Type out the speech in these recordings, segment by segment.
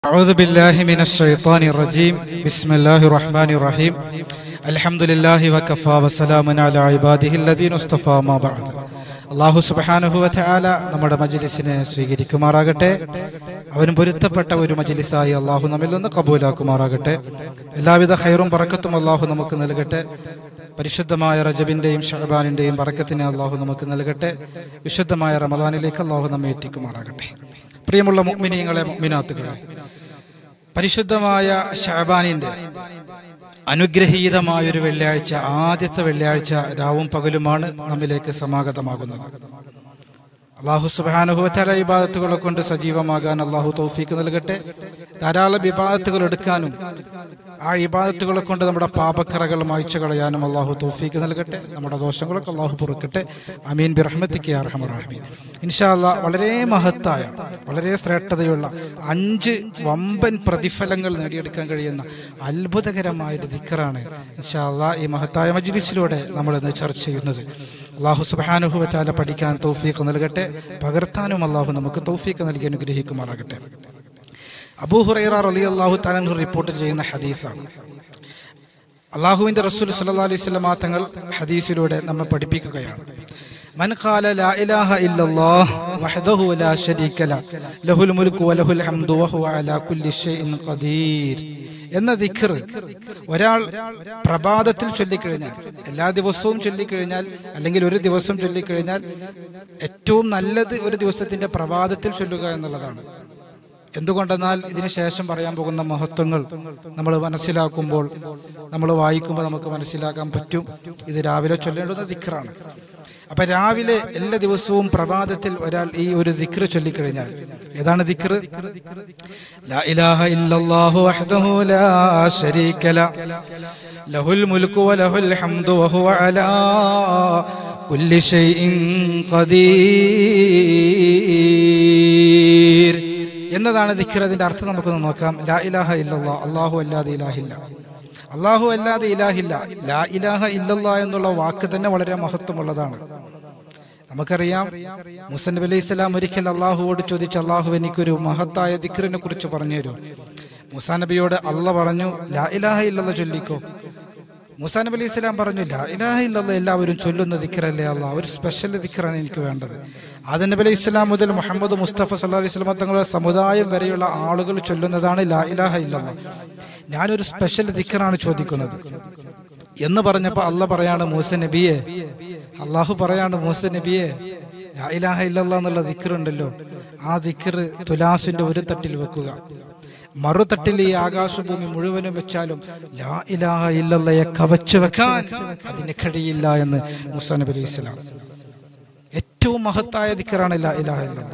أعوذ بالله من الشيطان الرجيم بسم الله الرحمن الرحيم الحمد لله وكفى وسلام على عباده الذين اصطفى ما بعد അള്ളാഹു സുബാനുഹു വല നമ്മുടെ മജ്ലിസിനെ സ്വീകരിക്കുമാറാകട്ടെ അവന് പൊരുത്തപ്പെട്ട ഒരു മജ്ലിസായി അള്ളാഹു നമ്മിൽ നിന്ന് കബൂലാക്കുമാറാകട്ടെ എല്ലാവിധ ഹൈറും പറക്കത്തും അള്ളാഹു നമുക്ക് നൽകട്ടെ പരിശുദ്ധമായ റജബിന്റെയും ഷഹബാനിന്റെയും പറക്കത്തിനെ അള്ളാഹു നമുക്ക് നൽകട്ടെ വിശുദ്ധമായ റമദാനിലേക്ക് അള്ളാഹു നമ്മെ എത്തിക്കുമാറാകട്ടെ പ്രിയമുള്ള മുഅ്മിനീങ്ങളെ മുഅ്മിനാത്തുകളെ പരിശുദ്ധമായ ഷഹബാനിന്റെ അനുഗ്രഹീതമായ ഒരു വെള്ളിയാഴ്ച ആദ്യത്തെ വെള്ളിയാഴ്ച രാവും പകലുമാണ് നമ്മിലേക്ക് സമാഗതമാകുന്നത് അള്ളാഹു സുബാനുഭവത്തര ഇബാദത്തുകളെ കൊണ്ട് സജീവമാകാൻ അള്ളാഹു തൗഫീക്ക് നൽകട്ടെ ധാരാളം ഇബാദത്തുകൾ എടുക്കാനും ആ ഇബാദത്തുകളെ കൊണ്ട് നമ്മുടെ പാപക്കറകൾ മായ്ച്ചു കളയാനും അള്ളാഹു തൗഫീക്ക് നൽകട്ടെ നമ്മുടെ ദോഷങ്ങളൊക്കെ അള്ളാഹു പൊറുക്കട്ടെ അമീൻ ബിറഹ്മത്തിക്ക് അർഹമറാഹമീൻ ഇൻഷാല്ല വളരെ മഹത്തായ വളരെ ശ്രേഷ്ഠതയുള്ള അഞ്ച് വമ്പൻ പ്രതിഫലങ്ങൾ നേടിയെടുക്കാൻ കഴിയുന്ന അത്ഭുതകരമായ ഒരു ദിക്കറാണ് ഇൻഷാല്ല ഈ മഹത്തായ മജ്ലിസിലൂടെ നമ്മൾ ഇന്ന് ചർച്ച ചെയ്യുന്നത് അള്ളാഹു സുബാനുഭവത്താല പഠിക്കാൻ തൗഫീഖ് നൽകട്ടെ പകർത്താനും അള്ളാഹു നമുക്ക് തൗഫീഖ് നൽകി അനുഗ്രഹിക്കുമാറാകട്ടെ അബൂഹുറൈറ റലി അള്ളാഹു താലു റിപ്പോർട്ട് ചെയ്യുന്ന ഹദീസാണ് അള്ളാഹുവിന്റെ റസൂൽ സല്ലാ അലൈഹി സ്വലമാ തങ്ങൾ ഹദീസിലൂടെ നമ്മെ പഠിപ്പിക്കുകയാണ് من قال لا إله إلا الله وحده لا شريك له له الملك وله الحمد وهو على كل شيء قدير എന്ന ദിഖർ ഒരാൾ പ്രഭാതത്തിൽ ചൊല്ലിക്കഴിഞ്ഞാൽ എല്ലാ ദിവസവും ചൊല്ലിക്കഴിഞ്ഞാൽ അല്ലെങ്കിൽ ഒരു ദിവസം ചൊല്ലിക്കഴിഞ്ഞാൽ ഏറ്റവും നല്ലത് ഒരു ദിവസത്തിന്റെ പ്രഭാതത്തിൽ ചൊല്ലുക എന്നുള്ളതാണ് എന്തുകൊണ്ടെന്നാൽ ഇതിനു ശേഷം പറയാൻ പോകുന്ന മഹത്വങ്ങൾ നമ്മൾ മനസ്സിലാക്കുമ്പോൾ നമ്മൾ വായിക്കുമ്പോൾ നമുക്ക് മനസ്സിലാക്കാൻ പറ്റും ഇത് രാവിലെ ചൊല്ലേണ്ടുന്ന ദിഖറാണ് അപ്പൊ രാവിലെ എല്ലാ ദിവസവും പ്രഭാതത്തിൽ ഒരാൾ ഈ ഒരു ദിക്ർ ചൊല്ലിക്കഴിഞ്ഞാൽ ഏതാണ് ദിക്ർ ലാ ഇലാഹ ഇല്ലല്ലാഹു വഹ്ദഹു ലാ ശരീക ല ലഹുൽ മുൽക്കു വലഹുൽ ഹംദു വഹുവ അലാ കുല്ലി ഷൈഇൻ ഖദീർ എന്നതാണ് ദിക്ർ അതിന്റെ അർത്ഥം നമുക്കൊന്ന് നോക്കാം ലാ ഇലാഹ ഇല്ലല്ലാഹ് അല്ലാഹു അല്ലാതെ ഇലാഹില്ല അള്ളാഹു അല്ലാതെ ഇലാഹില്ല ലാ ഇലാഹ ഇല്ലല്ലാ എന്നുള്ള വാക്ക് തന്നെ വളരെ മഹത്വമുള്ളതാണ് നമുക്കറിയാം മുസൻ നബി അലൈഹി സ്വലാം ഒരിക്കൽ അള്ളാഹുവോട് ചോദിച്ചു അള്ളാഹു എനിക്കൊരു മഹത്തായ ദിക്റിനെ കുറിച്ച് പറഞ്ഞു തരൂ മുസാ നബിയോട് അല്ല പറഞ്ഞു ലാ ഇലാഹ ഇല്ലല്ല ചൊല്ലിക്കോ മുസാ നബി അലൈഹി സ്വലാം പറഞ്ഞു ലാ ഇലാഹ ഇല്ലല്ല എല്ലാവരും ചൊല്ലുന്ന ദിക്റല്ലേ അല്ല ഒരു സ്പെഷ്യൽ ദിക്റാണ് എനിക്ക് വേണ്ടത് ആദം നബി അലൈഹി സ്വലാം മുതൽ മുഹമ്മദ് മുസ്തഫ സല്ലാ അലൈഹി സ്വലാം തങ്ങളുടെ സമുദായം വരെയുള്ള ആളുകൾ ചൊല്ലുന്നതാണ് ലാ ഇലാഹ ഇല്ലല്ല ഞാനൊരു സ്പെഷ്യൽ ദിക്കറാണ് ചോദിക്കുന്നത് എന്ന് പറഞ്ഞപ്പോ അല്ല പറയാണ് മൂസ നബിയെ അള്ളാഹു പറയാണ് മൂസ നബിയെ ലായിലാഹ ഇല്ലല്ല എന്നുള്ള ദിക്കറുണ്ടല്ലോ ആ ദിക്കർ തുലാസിന്റെ ഒരു തട്ടിൽ വെക്കുക മറുതട്ടിൽ ഈ ആകാശഭൂമി മുഴുവനും വെച്ചാലും ലാ ഇലാഹ ഇല്ലല്ലയെ കവച്ചു വെക്കാൻ അതിന് കഴിയില്ല എന്ന് മുസ നബി അലൈഹി സ്വലാം ഏറ്റവും മഹത്തായ ദിക്കറാണ് ലാ ഇലാഹ ഇല്ലല്ല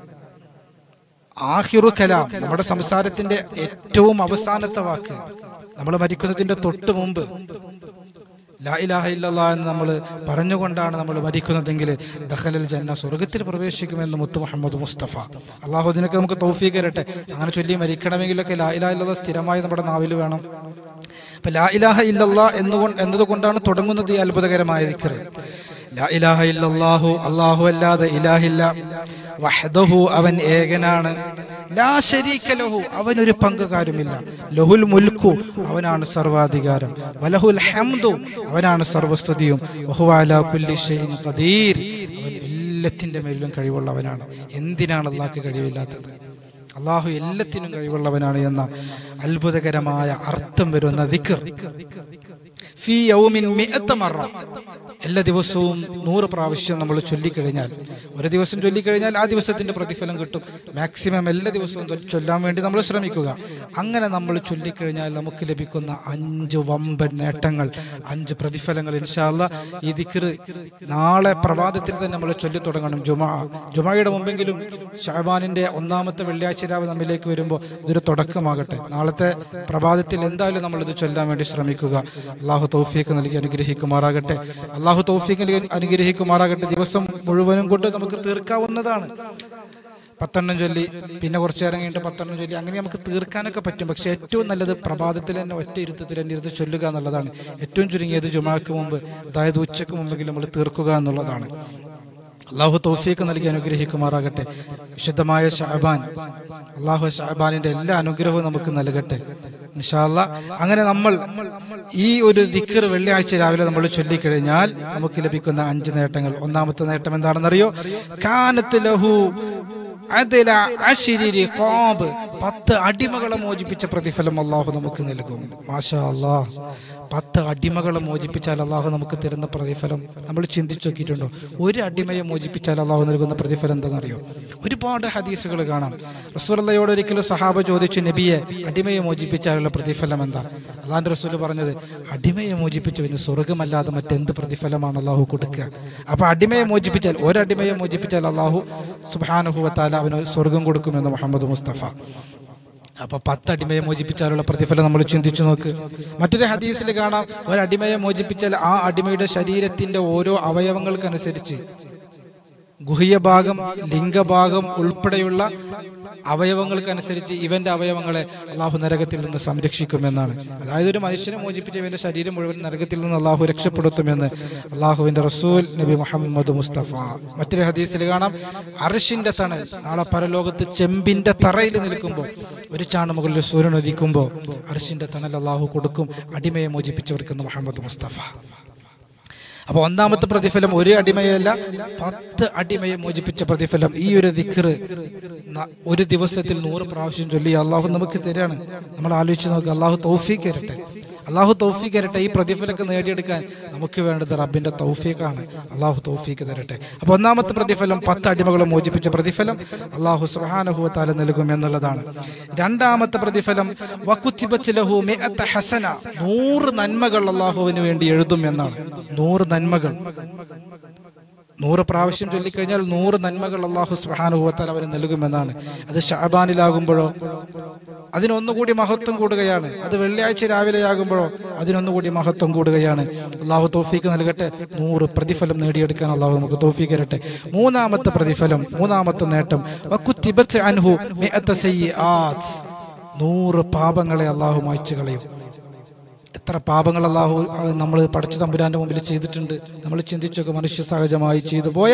ആഹിറു കലാം നമ്മുടെ സംസാരത്തിന്റെ ഏറ്റവും അവസാനത്തെ വാക്ക് നമ്മൾ മരിക്കുന്നതിന്റെ തൊട്ട് മുമ്പ് ലാ ഇലാഹ ഇല്ലല്ലാ എന്ന് നമ്മൾ പറഞ്ഞുകൊണ്ടാണ് നമ്മൾ മരിക്കുന്നതെങ്കിൽ ദഹലൽ ജന്ന സ്വർഗത്തിൽ പ്രവേശിക്കുമെന്ന് മുത്തു മുഹമ്മദ് മുസ്തഫ അള്ളാഹു അതിനൊക്കെ നമുക്ക് തൗഫീഖ് തരട്ടെ അങ്ങനെ ചൊല്ലി മരിക്കണമെങ്കിലൊക്കെ ലാ ഇലാഹ ഇല്ലല്ലാ സ്ഥിരമായി നമ്മുടെ നാവിൽ വേണം അപ്പൊ ലാ ഇലാഹ ഇല്ലല്ലാ എന്നുകൊണ്ട് എന്നതുകൊണ്ടാണ് തുടങ്ങുന്നത് ഈ അത്ഭുതകരമായ ദിക്കറ് ലാ ഇലാഹ ഇല്ലല്ലാഹു അല്ലാഹു അല്ലാതെ ഇലാഹില്ല വഹദഹു അവൻ ഏകനാണ് ലാ ശരീക ലഹു അവനൊരു പങ്കുകാരുമില്ല ലഹുൽ മുൽക്കു അവനാണ് സർവാധികാരം വലഹുൽ ഹംദു അവനാണ് സർവസ്തുതിയും വഹുവ അലാ കുല്ലി ഷൈഇൻ ഖദീർ അവൻ എല്ലാത്തിന്റെ മേലും കഴിവുള്ളവനാണ് എന്തിനാണ് അള്ളാഹ്ക്ക് കഴിവില്ലാത്തത് അള്ളാഹു എല്ലാത്തിനും കഴിവുള്ളവനാണ് എന്ന അത്ഭുതകരമായ അർത്ഥം വരുന്ന ദിക്കർ ഫീ യൗമിൻ മിഅത്ത മറ എല്ലാ ദിവസവും നൂറ് പ്രാവശ്യം നമ്മൾ ചൊല്ലിക്കഴിഞ്ഞാൽ ഒരു ദിവസം ചൊല്ലിക്കഴിഞ്ഞാൽ ആ ദിവസത്തിന്റെ പ്രതിഫലം കിട്ടും മാക്സിമം എല്ലാ ദിവസവും ചൊല്ലാൻ വേണ്ടി നമ്മൾ ശ്രമിക്കുക അങ്ങനെ നമ്മൾ ചൊല്ലിക്കഴിഞ്ഞാൽ നമുക്ക് ലഭിക്കുന്ന അഞ്ച് വമ്പൻ നേട്ടങ്ങൾ അഞ്ച് പ്രതിഫലങ്ങൾ ഇൻഷാല്ല ഈ ദിക്കർ നാളെ പ്രഭാതത്തിൽ തന്നെ നമ്മൾ ചൊല്ലി തുടങ്ങണം ജുമാ ജുമായുടെ മുമ്പെങ്കിലും ഷഹബാനിന്റെ ഒന്നാമത്തെ വെള്ളിയാഴ്ച രാവ് നമ്മിലേക്ക് വരുമ്പോൾ ഇതൊരു തുടക്കമാകട്ടെ നാളത്തെ പ്രഭാതത്തിൽ എന്തായാലും നമ്മൾ ഇത് ചൊല്ലാൻ വേണ്ടി ശ്രമിക്കുക അള്ളാഹു തൗഫീഖ് നൽകി അനുഗ്രഹിക്കുമാറാകട്ടെ അള്ളാഹു തൗഫീഖ് നൽകി അനുഗ്രഹിക്കുമാറാകട്ടെ ദിവസം മുഴുവനും കൊണ്ട് നമുക്ക് തീർക്കാവുന്നതാണ് പത്തെണ്ണം ചൊല്ലി പിന്നെ കുറച്ച് നേരം കഴിഞ്ഞിട്ട് പത്തെണ്ണം ചൊല്ലി അങ്ങനെ നമുക്ക് തീർക്കാനൊക്കെ പറ്റും പക്ഷെ ഏറ്റവും നല്ലത് പ്രഭാതത്തിൽ തന്നെ ഒറ്റ ഇരുത്തത്തിൽ തന്നെ ഇരുന്ന് ചൊല്ലുക എന്നുള്ളതാണ് ഏറ്റവും ചുരുങ്ങിയത് ജുമാക്ക് മുമ്പ് അതായത് ഉച്ചക്ക് മുമ്പെങ്കിലും നമ്മൾ തീർക്കുക എന്നുള്ളതാണ് അള്ളാഹു തൗഫീഖ് നൽകി അനുഗ്രഹിക്കുമാറാകട്ടെ വിശുദ്ധമായ ഷാബാൻ അള്ളാഹു ഷാബാനിന്റെ എല്ലാ അനുഗ്രഹവും നമുക്ക് നൽകട്ടെ ഇൻഷാല്ല അങ്ങനെ നമ്മൾ ഈ ഒരു ദിക്കർ വെള്ളിയാഴ്ച രാവിലെ നമ്മൾ ചൊല്ലിക്കഴിഞ്ഞാൽ നമുക്ക് ലഭിക്കുന്ന അഞ്ച് നേട്ടങ്ങൾ ഒന്നാമത്തെ നേട്ടം എന്താണെന്നറിയോ കാനത്ത് ലഹു അദില അശ്ശിരി റിഖാബ്. പത്ത് അടിമകളെ മോചിപ്പിച്ച പ്രതിഫലം അള്ളാഹു നമുക്ക് നൽകും മാഷാ അള്ളാഹ് പത്ത് അടിമകളെ മോചിപ്പിച്ചാൽ അള്ളാഹു നമുക്ക് തരുന്ന പ്രതിഫലം നമ്മൾ ചിന്തിച്ചു നോക്കിയിട്ടുണ്ടോ ഒരു അടിമയെ മോചിപ്പിച്ചാൽ അള്ളാഹു നൽകുന്ന പ്രതിഫലം എന്താണെന്നറിയോ ഒരുപാട് ഹദീസുകൾ കാണാം റസൂലയോട് ഒരിക്കലും സഹാബ ചോദിച്ചു നബിയെ അടിമയെ മോചിപ്പിച്ചാലുള്ള പ്രതിഫലം എന്താ അള്ളാന്റെ റസൂൽ പറഞ്ഞത് അടിമയെ മോചിപ്പിച്ചവന് സ്വർഗമല്ലാതെ മറ്റെന്ത് പ്രതിഫലമാണ് അള്ളാഹു കൊടുക്കുക അപ്പൊ അടിമയെ മോചിപ്പിച്ചാൽ ഒരടിമയെ മോചിപ്പിച്ചാൽ അള്ളാഹു സുബാനുഹുവത്താല അവന് സ്വർഗം കൊടുക്കുമെന്ന് മുഹമ്മദ് മുസ്തഫ അപ്പൊ പത്ത് അടിമയെ മോചിപ്പിച്ചാലുള്ള പ്രതിഫലം നമ്മൾ ചിന്തിച്ചു നോക്ക് മറ്റൊരു ഹദീസിൽ കാണാം ഒരു അടിമയെ മോചിപ്പിച്ചാൽ ആ അടിമയുടെ ശരീരത്തിന്റെ ഓരോ അവയവങ്ങൾക്കനുസരിച്ച് ഗുഹ്യഭാഗം ലിംഗഭാഗം ഉൾപ്പെടെയുള്ള അവയവങ്ങൾക്കനുസരിച്ച് ഇവന്റെ അവയവങ്ങളെ അള്ളാഹു നരകത്തിൽ നിന്ന് സംരക്ഷിക്കുമെന്നാണ് അതായത് ഒരു മനുഷ്യനെ മോചിപ്പിച്ച ഇവന്റെ ശരീരം മുഴുവൻ നരകത്തിൽ നിന്ന് അള്ളാഹു രക്ഷപ്പെടുത്തുമെന്ന് അള്ളാഹുവിന്റെ റസൂൽ നബി മുഹമ്മദ് മുസ്തഫ മറ്റൊരു ഹദീസിൽ കാണാം അർഷിന്റെ തണൽ നാളെ പരലോകത്ത് ചെമ്പിന്റെ തറയിൽ നിൽക്കുമ്പോൾ ഒരു ചാണ് മുകളിൽ സൂര്യൻ ഉദിക്കുമ്പോൾ അർഷിന്റെ തണൽ അള്ളാഹു കൊടുക്കും അടിമയെ മോചിപ്പിച്ചവർക്കെന്ന് മുഹമ്മദ് മുസ്തഫ അപ്പൊ ഒന്നാമത്തെ പ്രതിഫലം ഒരു അടിമയല്ല പത്ത് അടിമയെ മോചിപ്പിച്ച പ്രതിഫലം ഈ ഒരു ദിക്കറ് ഒരു ദിവസത്തിൽ നൂറ് പ്രാവശ്യം ചൊല്ലി അള്ളാഹു നമുക്ക് തരാണ് നമ്മൾ ആലോചിച്ച് നോക്കുക അള്ളാഹു തൗഫീക്ക് തരട്ടെ അള്ളാഹു തൗഫീക്ക് തരട്ടെ ഈ പ്രതിഫലമൊക്കെ നേടിയെടുക്കാൻ നമുക്ക് വേണ്ടത് റബ്ബിന്റെ തൗഫീഖാണ് അള്ളാഹു തൗഫീക്ക് തരട്ടെ അപ്പൊ ഒന്നാമത്തെ പ്രതിഫലം പത്ത് അടിമകളെ മോചിപ്പിച്ച പ്രതിഫലം അള്ളാഹു സുഹാനുഹുവത്താല നൽകും എന്നുള്ളതാണ് രണ്ടാമത്തെ പ്രതിഫലം വക്കുത്തിബത്ത് ലഹു മിഅത്ത ഹസന നൂറ് നന്മകൾ അള്ളാഹുവിന് വേണ്ടി എഴുതും എന്നാണ് നൂറ് നന്മകൾ നൂറ് പ്രാവശ്യം ചൊല്ലിക്കഴിഞ്ഞാൽ നൂറ് നന്മകൾ അള്ളാഹു സുഹാനുഭവത്താൽ അവന് നൽകുമെന്നാണ് അത് ഷാബാനിലാകുമ്പോഴോ അതിനൊന്നുകൂടി മഹത്വം കൂടുകയാണ് അത് വെള്ളിയാഴ്ച രാവിലെയാകുമ്പോഴോ അതിനൊന്നുകൂടി മഹത്വം കൂടുകയാണ് അള്ളാഹു തോഫീക്ക് നൽകട്ടെ നൂറ് പ്രതിഫലം നേടിയെടുക്കാൻ അള്ളാഹു നമുക്ക് തോഫീക്ക് തരട്ടെ മൂന്നാമത്തെ പ്രതിഫലം മൂന്നാമത്തെ നേട്ടം വക്കുത്തിബത്ത് അൻഹു മിഅത്ത സയ്യിആത്ത്. നൂറ് പാപങ്ങളെ അള്ളാഹു മായ്ച്ചു കളയും എത്ര പാപങ്ങൾ അള്ളാഹു നമ്മൾ പഠിച്ച തമ്പുരാന്റെ മുമ്പിൽ ചെയ്തിട്ടുണ്ട് നമ്മൾ ചിന്തിച്ചൊക്കെ മനുഷ്യ സഹജമായി ചെയ്തു പോയ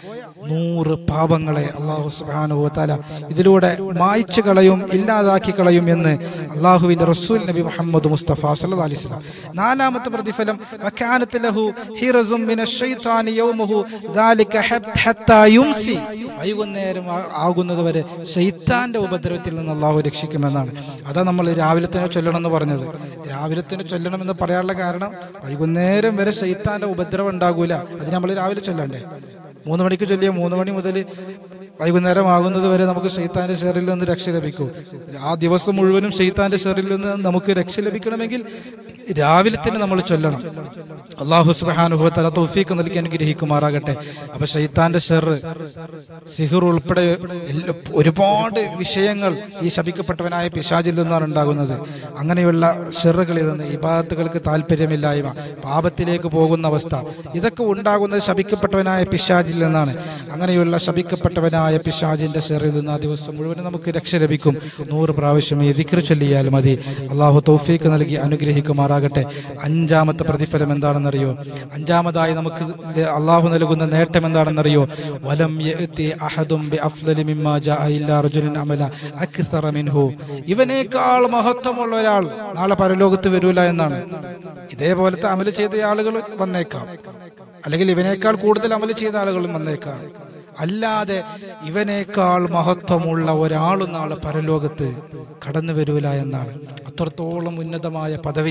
നൂറ് പാപങ്ങളെ അള്ളാഹു സുബാനുവത്താല ഇതിലൂടെ മായ്ച്ചു കളയും ഇല്ലാതാക്കി കളയും എന്ന് അള്ളാഹുവിന്റെ റസൂൽ നബി മുഹമ്മദ് മുസ്തഫ സല്ലല്ലാഹു അലൈഹി വസല്ലം നാലാമത്തെ പ്രതിഫലം വകാനത്ത് ലഹു ഹിറസും മിന ശൈത്താനി യൗമുഹു ദാലിക ഹത്താ യുംസി വൈകുന്നേരം ആ- ആകുന്നത് വരെ ശൈത്താന്റെ ഉപദ്രവത്തിൽ നിന്ന് അള്ളാഹു രക്ഷിക്കുമെന്നാണ് അതാ നമ്മൾ രാവിലെ തന്നെ ചൊല്ലണം എന്ന് പറഞ്ഞത് രാവിലെ തന്നെ ചൊല്ലണം എന്ന് പറയാനുള്ള കാരണം വൈകുന്നേരം വരെ ശൈത്താന്റെ ഉപദ്രവം ഉണ്ടാകൂല അത് നമ്മൾ രാവിലെ ചൊല്ലണ്ടേ മൂന്ന് മണിക്ക് ചൊല്ലിയ മൂന്ന് മണി മുതൽ വൈകുന്നേരം ആകുന്നത് വരെ നമുക്ക് ഷെയ്ത്താന്റെ ഷെറിൽ നിന്ന് രക്ഷ ലഭിക്കൂ ആ ദിവസം മുഴുവനും ഷെയ്ത്താന്റെ ഷെറിൽ നിന്ന് നമുക്ക് രക്ഷ ലഭിക്കണമെങ്കിൽ രാവിലെ തന്നെ നമ്മൾ ചൊല്ലണം അള്ളാഹു സുബാനുഭവത്തല തൗഫീഖ് നൽകി അനുഗ്രഹിക്കുമാറാകട്ടെ അപ്പൊ ഷെയ്ത്താന്റെ ഷെറ് സിഹർ ഉൾപ്പെടെ എല്ലാ- ഒരുപാട് വിഷയങ്ങൾ ഈ ശപിക്കപ്പെട്ടവനായ പിശാചിൽ നിന്നാണ് ഉണ്ടാകുന്നത് അങ്ങനെയുള്ള ഷെറുകളിൽ നിന്ന് ഇബാദത്തുകൾക്ക് താല്പര്യമില്ലായ്മ പാപത്തിലേക്ക് പോകുന്ന അവസ്ഥ ഇതൊക്കെ ഉണ്ടാകുന്നത് ശപിക്കപ്പെട്ടവനായ പിശാചിൽ നിന്നാണ് അങ്ങനെയുള്ള ശപിക്കപ്പെട്ടവനായ പിശാജിന്റെ ഷെറിൽ നിന്ന് ആ ദിവസം മുഴുവൻ നമുക്ക് രക്ഷ ലഭിക്കും നൂറ് പ്രാവശ്യം ഈ ദിക്ർ ചൊല്ലിയാൽ മതി അള്ളാഹു തൗഫീക്ക് നൽകി അനുഗ്രഹിക്കുമാറാകട്ടെ അഞ്ചാമത്തെ പ്രതിഫലം എന്താണെന്നറിയോ അഞ്ചാമതായി നമുക്ക് ഇത് അള്ളാഹു നൽകുന്ന നേട്ടം എന്താണെന്നറിയോ വലം യഅ്തി അഹദും ബിഅഫ്ളലി മിമ്മാ ജാഅ ഇല്ലാ റജുലുൻ അമല അക്സറ മിൻഹു ഇവനേക്കാൾ മഹത്വമുള്ള ഒരാൾ നാളെ പരലോകത്ത് വരൂല എന്നാണ് ഇതേപോലത്തെ അമല് ചെയ്ത ആളുകൾ വന്നേക്കാം അല്ലെങ്കിൽ ഇവനേക്കാൾ കൂടുതൽ അമല് ചെയ്ത ആളുകളും വന്നേക്കാം അല്ലാതെ ഇവനേക്കാൾ മഹത്വമുള്ള ഒരാളും നാളെ പരലോകത്ത് കടന്നു വരൂല എന്നാണ് അത്രത്തോളം ഉന്നതമായ പദവി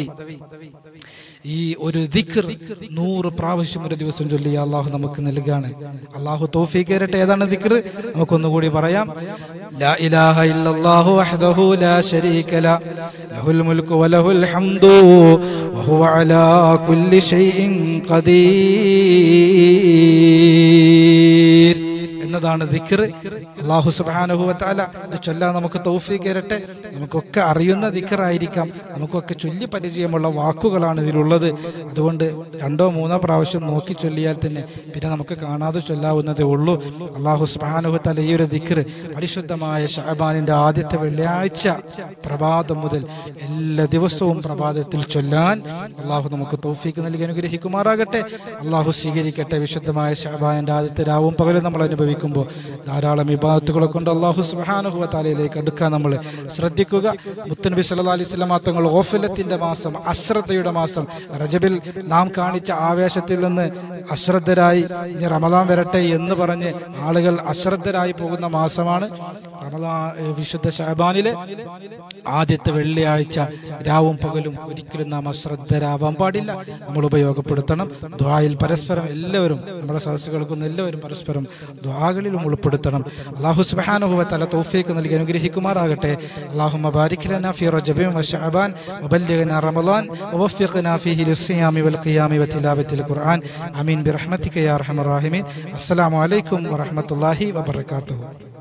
ഈ ഒരു ദിക്ർ നൂറ് പ്രാവശ്യം ഒരു ദിവസം ചൊല്ലി അള്ളാഹു നമുക്ക് നൽകുകയാണ് അള്ളാഹു തോഫീക്ക് തരട്ടെ ഏതാണ് ദിക്ർ നമുക്കൊന്നുകൂടി പറയാം ലാ ഇലാഹ ഇല്ലല്ലാഹു വഹ്ദഹു ലാ ശരീക ല ലഹുൽ മുൽക്കു വലഹുൽ ഹംദു വഹുവ അലാ കുല്ലി ഷൈഇൻ ഖദീർ എന്ന കഴിയുന്നതാണ് ദിക്ർ അള്ളാഹു സുബാനുഭവത്താല ഇത് ചൊല്ലാൻ നമുക്ക് തൗഫീഖ് തരട്ടെ നമുക്കൊക്കെ അറിയുന്ന ദിക്റായിരിക്കാം നമുക്കൊക്കെ ചൊല്ലി പരിചയമുള്ള വാക്കുകളാണ് ഇതിലുള്ളത് അതുകൊണ്ട് രണ്ടോ മൂന്നോ പ്രാവശ്യം നോക്കി ചൊല്ലിയാൽ തന്നെ പിന്നെ നമുക്ക് കാണാതെ ചൊല്ലാവുന്നതേ ഉള്ളൂ അള്ളാഹു സുബാനുഭവത്താല ഈ ഒരു ദിക്ർ പരിശുദ്ധമായ ഷാബാനിന്റെ ആദ്യത്തെ വെള്ളിയാഴ്ച പ്രഭാതം മുതൽ എല്ലാ ദിവസവും പ്രഭാതത്തിൽ ചൊല്ലാൻ അള്ളാഹു നമുക്ക് തൗഫീക്ക് നൽകി അനുഗ്രഹിക്കുമാറാകട്ടെ അള്ളാഹു സ്വീകരിക്കട്ടെ വിശുദ്ധമായ ഷാബാനിന്റെ ആദ്യത്തെ രാവും പകലും നമ്മൾ അനുഭവിക്കുമ്പോൾ ധാരാളം വിഭാഗത്തുകളെ കൊണ്ട് അള്ളാഹു സുബാനുഹുവ താലയിലേക്ക് അടുക്കാൻ നമ്മൾ ശ്രദ്ധിക്കുക മുത്തനബി സല്ലാ അലൈഹി സ്വലാം തങ്ങൾ ഓഫലത്തിന്റെ മാസം അശ്രദ്ധയുടെ മാസം റജബിൽ നാം കാണിച്ച ആവേശത്തിൽ നിന്ന് അശ്രദ്ധരായി ഇനി റമദാൻ വരട്ടെ എന്ന് പറഞ്ഞ് ആളുകൾ അശ്രദ്ധരായി പോകുന്ന മാസമാണ് റമദാ ഏഹ് വിശുദ്ധ ഷഹബാനിലെ ആദ്യത്തെ വെള്ളിയാഴ്ച രാവും പകലും ഒരിക്കലും നാം അശ്രദ്ധരാവാൻ പാടില്ല നമ്മൾ ഉപയോഗപ്പെടുത്തണം ദ്വായിൽ പരസ്പരം എല്ലാവരും നമ്മുടെ സദസ്സുകൾക്കും എല്ലാവരും പരസ്പരം ദ്വാകളിലും ഉൾപ്പെടുത്തണം അള്ളാഹു സുബ്ഹാനഹു വതആല തൗഫീഖ് നൽകി അനുഗ്രഹിക്കുമാറാകട്ടെ അല്ലാഹുമ്മ ബാരിക് ലനാ ഫീ റജബിൻ വശഅബാൻ വബല്ലിഗ്നാ റമളാൻ വവഫിഖ്നാ ഫീഹി ലിസ്സിയാമി വൽഖിയാമി വതിലാവത്തിൽ ഖുർആൻ ആമീൻ ബിറഹ്മതിക യാ അർഹമർ റഹീമീൻ അസ്സലാമു അലൈക്കും വറഹ്മത്തുള്ളാഹി വബറകാതുഹു